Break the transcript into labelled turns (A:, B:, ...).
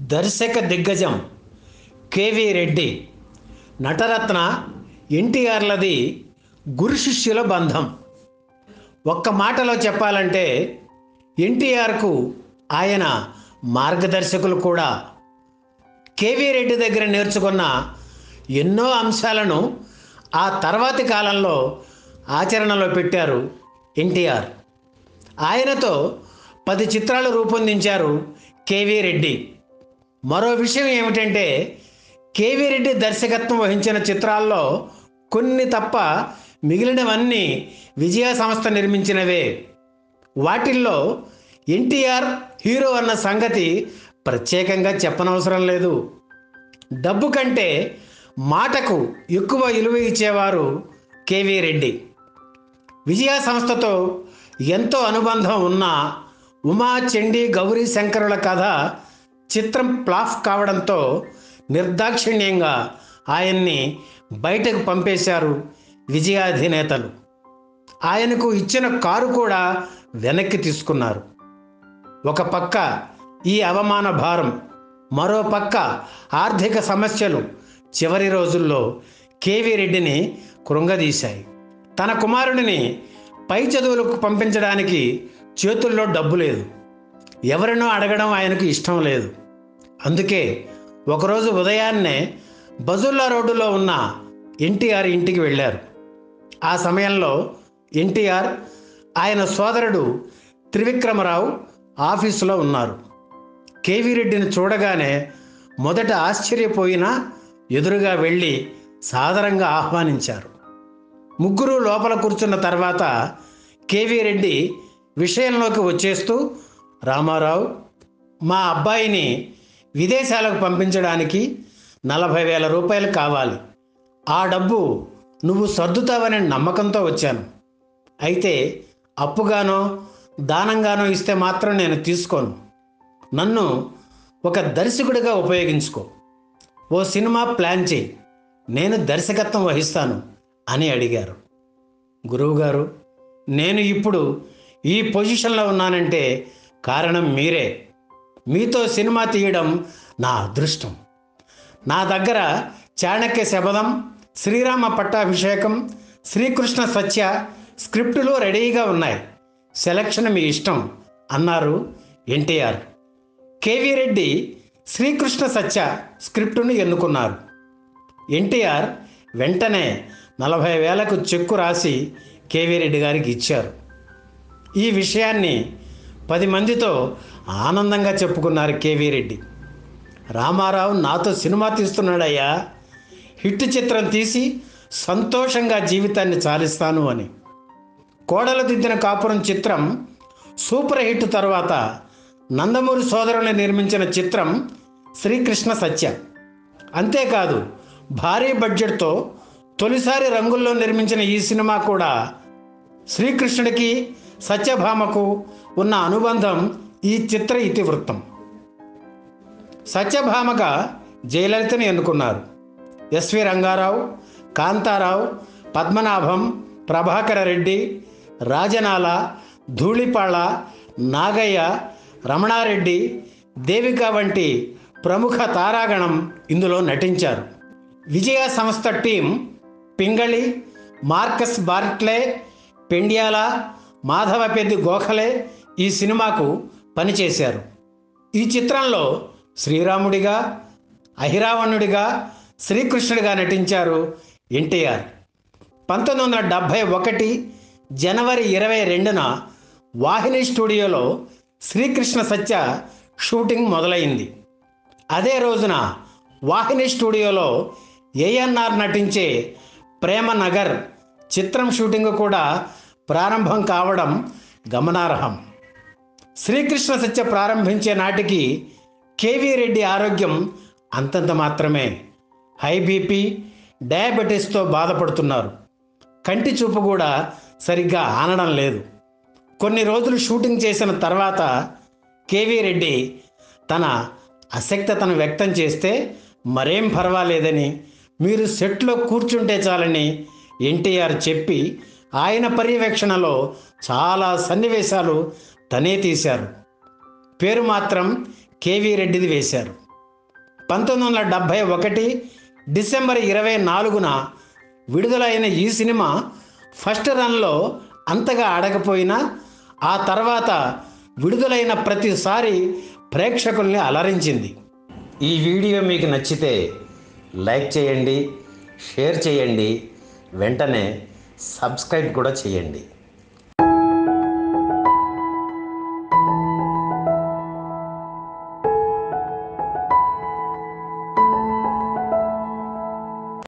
A: దర్శక దిగ్గజం కేవి రెడ్డి నటరత్న ఎన్టీఆర్లది గురు శిష్యుల బంధం ఒక్క మాటలో చెప్పాలంటే ఎన్టీఆర్కు ఆయన మార్గదర్శకులు కూడా కేవీ రెడ్డి దగ్గర నేర్చుకున్న ఎన్నో అంశాలను ఆ తర్వాతి కాలంలో ఆచరణలో పెట్టారు ఎన్టీఆర్ ఆయనతో పది చిత్రాలు రూపొందించారు కేవీ రెడ్డి మరో విషయం ఏమిటంటే కేవీ రెడ్డి దర్శకత్వం వహించిన చిత్రాల్లో కొన్ని తప్ప మిగిలినవన్నీ విజయ సంస్థ నిర్మించినవే వాటిల్లో ఎన్టీఆర్ హీరో అన్న సంగతి ప్రత్యేకంగా చెప్పనవసరం లేదు డబ్బు కంటే మాటకు ఎక్కువ విలువ ఇచ్చేవారు కేవీ రెడ్డి విజయ సంస్థతో ఎంతో అనుబంధం ఉన్న ఉమా చండీ గౌరీ శంకరుల కథ చిత్రం ప్లాఫ్ కావడంతో నిర్దాక్షిణ్యంగా ఆయన్ని బయటకు పంపేశారు విజయాధినేతలు ఆయనకు ఇచ్చిన కారు కూడా వెనక్కి తీసుకున్నారు ఒక పక్క ఈ అవమాన భారం మరో పక్క ఆర్థిక సమస్యలు చివరి రోజుల్లో కేవీ రెడ్డిని కృంగదీశాయి తన కుమారుడిని పై చదువులకు పంపించడానికి చేతుల్లో డబ్బు లేదు ఎవరినో అడగడం ఆయనకు ఇష్టం లేదు అందుకే ఒకరోజు ఉదయాన్నే బజుల్లా రోడ్డులో ఉన్న ఎన్టీఆర్ ఇంటికి వెళ్ళారు ఆ సమయంలో ఎన్టీఆర్ ఆయన సోదరుడు త్రివిక్రమరావు ఆఫీసులో ఉన్నారు కేవీ రెడ్డిని చూడగానే మొదట ఆశ్చర్యపోయినా ఎదురుగా వెళ్ళి సాదరంగా ఆహ్వానించారు ముగ్గురు లోపల కూర్చున్న తర్వాత కేవీ రెడ్డి విషయంలోకి వచ్చేస్తూ రామారావు మా అబ్బాయిని విదేశాలకు పంపించడానికి నలభై వేల రూపాయలు కావాలి ఆ డబ్బు నువ్వు సర్దుతావనే నమ్మకంతో వచ్చాను అయితే అప్పుగానో దానంగానో ఇస్తే మాత్రం నేను తీసుకోను నన్ను ఒక దర్శకుడిగా ఉపయోగించుకో ఓ సినిమా ప్లాన్ చేయి నేను దర్శకత్వం వహిస్తాను అని అడిగారు గురువుగారు నేను ఇప్పుడు ఈ పొజిషన్లో ఉన్నానంటే కారణం మీరే మీతో సినిమా తీయడం నా అదృష్టం నా దగ్గర చాణక్య శబదం శ్రీరామ పట్టాభిషేకం శ్రీకృష్ణ సత్య స్క్రిప్టులు రెడీగా ఉన్నాయి సెలక్షన్ మీ ఇష్టం అన్నారు ఎన్టీఆర్ కేవీ రెడ్డి శ్రీకృష్ణ సత్య స్క్రిప్టును ఎన్నుకున్నారు ఎన్టీఆర్ వెంటనే నలభై వేలకు చెక్కు రాసి కేవీ రెడ్డి గారికి ఇచ్చారు ఈ విషయాన్ని పది మందితో ఆనందంగా చెప్పుకున్నారు కేవీ రెడ్డి రామారావు నాతో సినిమా తీస్తున్నాడయ్యా హిట్ చిత్రం తీసి సంతోషంగా జీవితాన్ని చాలిస్తాను అని కోడలు దిద్దిన కాపురం చిత్రం సూపర్ హిట్ తర్వాత నందమూరి సోదరులు నిర్మించిన చిత్రం శ్రీకృష్ణ సత్య అంతేకాదు భారీ బడ్జెట్తో తొలిసారి రంగుల్లో నిర్మించిన ఈ సినిమా కూడా శ్రీకృష్ణుడికి సత్యభామకు ఉన్న అనుబంధం ఈ చిత్ర ఇతివృత్తం సత్యభామగా జయలలితని ఎన్నుకున్నారు ఎస్వి రంగారావు కాంతారావు పద్మనాభం ప్రభాకర రెడ్డి రాజనాల ధూళిపాళ నాగయ్య రమణారెడ్డి దేవిక వంటి ప్రముఖ తారాగణం ఇందులో నటించారు విజయ సంస్థ team Pingali Marcus Bartley Pendyala Madhavapeddi Gokhale ఈ సినిమాకు పనిచేశారు ఈ చిత్రంలో శ్రీరాముడిగా అహిరావణుడిగా శ్రీకృష్ణుడిగా నటించారు ఎన్టీఆర్ పంతొమ్మిది వందల డెబ్భై ఒకటి జనవరి ఇరవై రెండున వాహిని స్టూడియోలో శ్రీకృష్ణ సత్య షూటింగ్ మొదలైంది అదే రోజున వాహిని స్టూడియోలో ఏఎన్ఆర్ నటించే ప్రేమ నగర్ చిత్రం షూటింగ్ కూడా ప్రారంభం కావడం గమనార్హం శ్రీకృష్ణ సత్య ప్రారంభించే నాటికి కేవీ రెడ్డి ఆరోగ్యం అంతంత మాత్రమే హై బీపీ డయాబెటీస్తో బాధపడుతున్నారు కంటి చూపు కూడా సరిగ్గా ఆనడం లేదు కొన్ని రోజులు షూటింగ్ చేసిన తర్వాత కేవీ రెడ్డి తన అసక్తతను వ్యక్తం చేస్తే మరేం పర్వాలేదని మీరు సెట్లో కూర్చుంటే చాలని ఎన్టీఆర్ చెప్పి ఆయన పర్యవేక్షణలో చాలా సన్నివేశాలు తనే తీశారు పేరు మాత్రం కేవీ రెడ్డిది వేశారు పంతొమ్మిది వందల డెబ్భై ఒకటి డిసెంబర్ ఇరవై నాలుగున విడుదలైన ఈ సినిమా ఫస్ట్ రన్లో అంతగా ఆడకపోయినా ఆ తర్వాత విడుదలైన ప్రతిసారి ప్రేక్షకుల్ని అలరించింది ఈ వీడియో మీకు నచ్చితే లైక్ చేయండి షేర్ చేయండి వెంటనే సబ్స్క్రైబ్ కూడా చేయండి